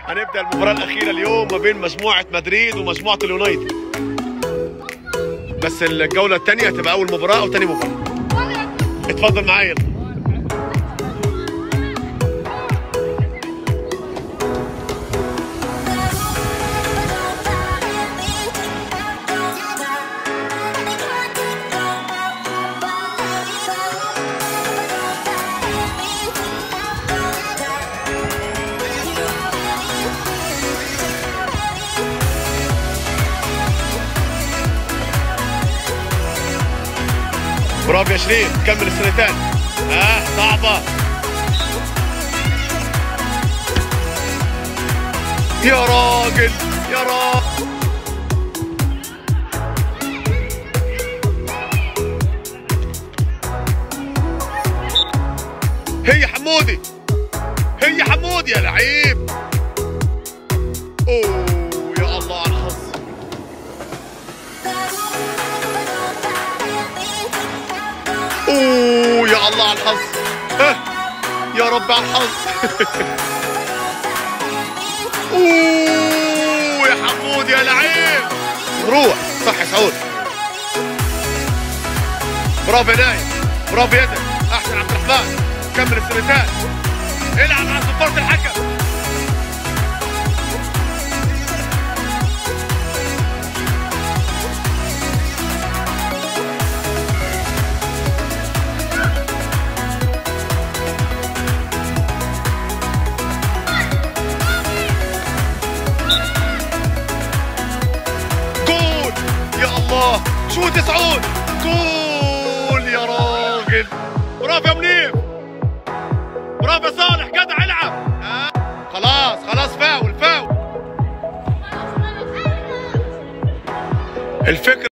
هنبدا المباراه الاخيره اليوم ما بين مجموعه مدريد ومجموعه اليونايتد بس الجوله الثانيه هتبقى اول مباراه او ثاني مباراه اتفضل معايا برافو يا شريف كمل السنتين ها صعبة يا راجل يا راجل هي حمودي هي حمودي يا لعيب اوه يا الله على الحظ اوه يا الله على الحظ ها يا رب على الحظ اوه يا حمود يا لعيب روح صح يا سعود برافو يا نايم برافو يدك احسن عبد الرحمن كمل السنتين العب على صفارة الحكم جول يا الله شوت يا سعود جول يا راجل برافو يا منير برافو يا صالح جدع العب آه. خلاص خلاص فاول فاول الفكرة